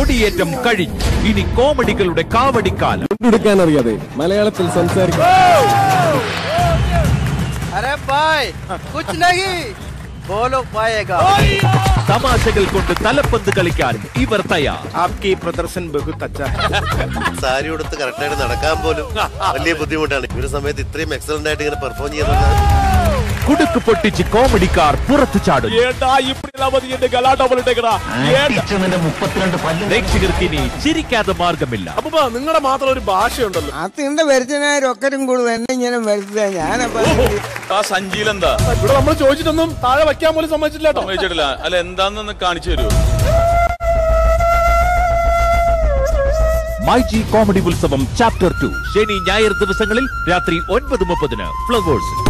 കൊടിയേറ്റം കഴിഞ്ഞു ഇനി കോമഡികളുടെ കാവടിക്കാലം എടുക്കാൻ അറിയാതെ മലയാളത്തിൽ സംസാരിക്കും अरे भाई कुछ नहीं वो लोग पाएगा തമാശകൾ കൊണ്ട് തലപ്പന്ത് കളിക്കാൻ ഇവർ തയ്യാർ आपकी प्रदर्शन बहुत अच्छा है സാരി ഉടുത്ത് കറക്റ്റായിട്ട് നടക്കാൻ പോലും വലിയ ബുദ്ധിമുട്ടാണ് ഈ ഒരു സമയത്ത് ഇത്രയും എക്സലന്റ് ആയിട്ട് ഇങ്ങനെ പെർഫോം ചെയ്യുന്നത് കുടുക്ക് പൊട്ടിച്ച് കോമഡിക്കാർ പുറത്തു ചാടും പ്രേക്ഷകർക്ക് ഇനി ചിരിക്കാതെ മാർഗമില്ല അപ്പൊ നിങ്ങളുടെ മാത്രം ഒരു ഭാഷയുണ്ടല്ലോ അതിന്റെ വരുത്തനായ രൊക്കരും കൂടുതൽ എന്നെ ഇങ്ങനെ വരുത്തുക ഞാനപ്പോ ആ സഞ്ചിയിലെന്താ ഇവിടെ നമ്മൾ ചോദിച്ചിട്ടൊന്നും താഴെ വയ്ക്കാൻ പോലും സമ്മതിച്ചില്ല കേട്ടോ സമ്മതിച്ചിട്ടില്ല അല്ല എന്താന്നൊന്ന് കാണിച്ചു തരുമോ myG comedy Utsavam chapter two ശനി ഞായർ ദിവസങ്ങളിൽ രാത്രി ഒൻപത് മുപ്പതിന് ഫ്ലവേഴ്സ്